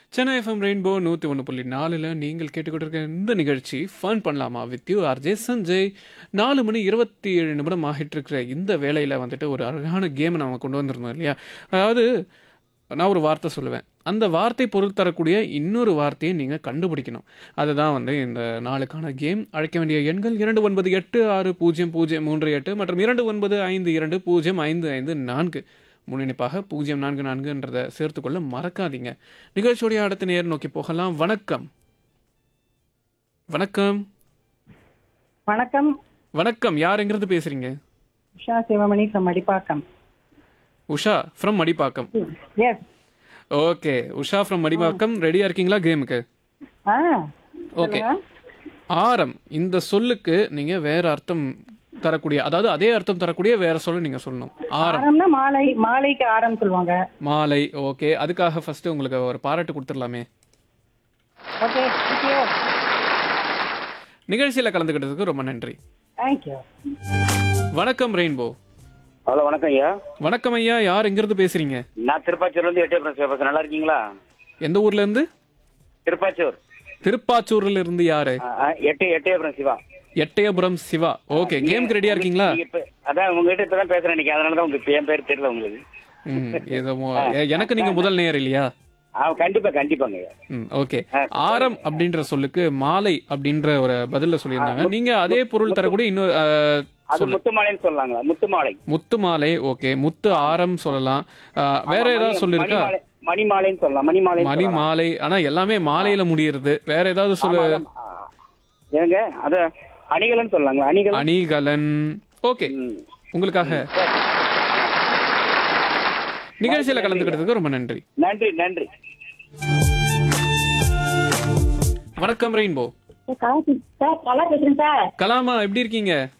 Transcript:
Chennai FM rainbow நூற்றி ஒன்று புள்ளி நாலில் நீங்கள் கேட்டுக்கொண்டிருக்க இந்த நிகழ்ச்சி ஃபன் பண்ணலாமா வித் யூ ஆர்ஜே சஞ்சய் நாலு மணி இருபத்தி ஏழு நிமிடம் ஆகிட்டு இருக்கிற இந்த வேலையில் வந்துட்டு ஒரு அழகான கேமை நம்ம கொண்டு வந்திருந்தோம் இல்லையா அதாவது நான் ஒரு வார்த்தை சொல்லுவேன் அந்த வார்த்தை பொருள் தரக்கூடிய இன்னொரு வார்த்தையை நீங்கள் கண்டுபிடிக்கணும் அதுதான் வந்து இந்த நாளுக்கான கேம் அழைக்க வேண்டிய எண்கள் இரண்டு ஒன்பது எட்டு ஆறு பூஜ்ஜியம் பூஜ்ஜியம் மூன்று எட்டு மற்றும் இரண்டு ஒன்பது ஐந்து இரண்டு பூஜ்ஜியம் ஐந்து ஐந்து நான்கு முன்னிணைப்பாக பூஜ்ஜியம் நான்கு நான்குன்றதை சேர்த்துக்கொள்ள மறக்காதீங்க நிகழ்ச்சியுடைய அடுத்த நேர் நோக்கி போகலாம் வணக்கம் வணக்கம் வணக்கம் வணக்கம் யாருங்கிறது பேசுறீங்க Usha Sivamani from Madipakkam Usha from Madipakkam yes okay Usha from Madipakkam ரெடியா இருக்கீங்களா கேமுக்கு ஆ ஓகே ஆரம் இந்த சொல்லுக்கு நீங்க வேற அர்த்தம் தரக்கூடிய அதாவது அதே அர்த்தம் தரக்கூடிய வேற சொல்ல நீங்க சொல்லணும் ஆரம் ஆரம்னா மாலை மாலைக்கு ஆரம் சொல்லுவாங்க மாலை ஓகே அதுக்காக ஃபர்ஸ்ட் உங்களுக்கு ஒரு பாராட்டு கொடுத்துடலாமே ஓகே தேங்க்யூ நிகழ்ச்சியில கலந்துக்கிட்டதுக்கு ரொம்ப நன்றி தேங்க்யூ வணக்கம் ரெயின்போ ஹலோ வணக்கம் ஐயா வணக்கம் ஐயா யார் எங்கிருந்து பேசுறீங்க நான் திருப்பாச்சூர்ல இருந்து எட்டயபுரம் சிவபாசன் நல்லா இருக்கீங்களா எந்த ஊர்ல இருந்து திருப்பாச்சூர் திருப்பாச்சூர்ல இருந்து யாரு ஆ, ஆ, எட்டு எட்டயபுரம் சிவா எட்டயபுரம் சிவா ஓகே கேமுக்கு ரெடியா இருக்கீங்களா நீங்க இப்ப- அதான் உங்ககிட்ட இப்பதான் பேசுறேன் இன்னைக்கு அதனாலதான் உங்களுக்கு என் பேர் தெரியல உங்களுக்கு ம் ஏதோ மோ- எ- எனக்கு நீங்க முதல் நேர் இல்லையா ஆ கண்டிப்பா கண்டிப்பாங்க ஐயா ம் ஓகே ஆரம் அப்படின்ற சொல்லுக்கு மாலை அப்படின்ற ஒரு பதில்ல சொல்லியிருந்தாங்க நீங்க அதே பொருள் தரக்கூடிய இன்னொரு அஹ், அது முத்துமாலைன்னு சொல்லலாங்களா முத்துமாலை முத்து மாலை ஓகே முத்து ஆரம் சொல்லலாம் அஹ், வேற ஏதாவது சொல்லிருக்கா மணிமாலை மணிமாலைன்னு சொல்லலாம் மணிமாலை மணி மாலை ஆனா எல்லாமே மாலையில முடியிறது வேற ஏதாவது சொல்லு ஏங்க அத அணிகலன்னு சொல்லலாங்களா அணிகலன் அணிகலன் ஓகே ம். உங்களுக்காக நிகழ்ச்சியில கலந்துக்கிட்டதுக்கு ரொம்ப நன்றி நன்றி நன்றி வணக்கம் ரெயின்போ சார் கலா பேசுறேன் சார் கலாமா எப்படி இருக்கீங்க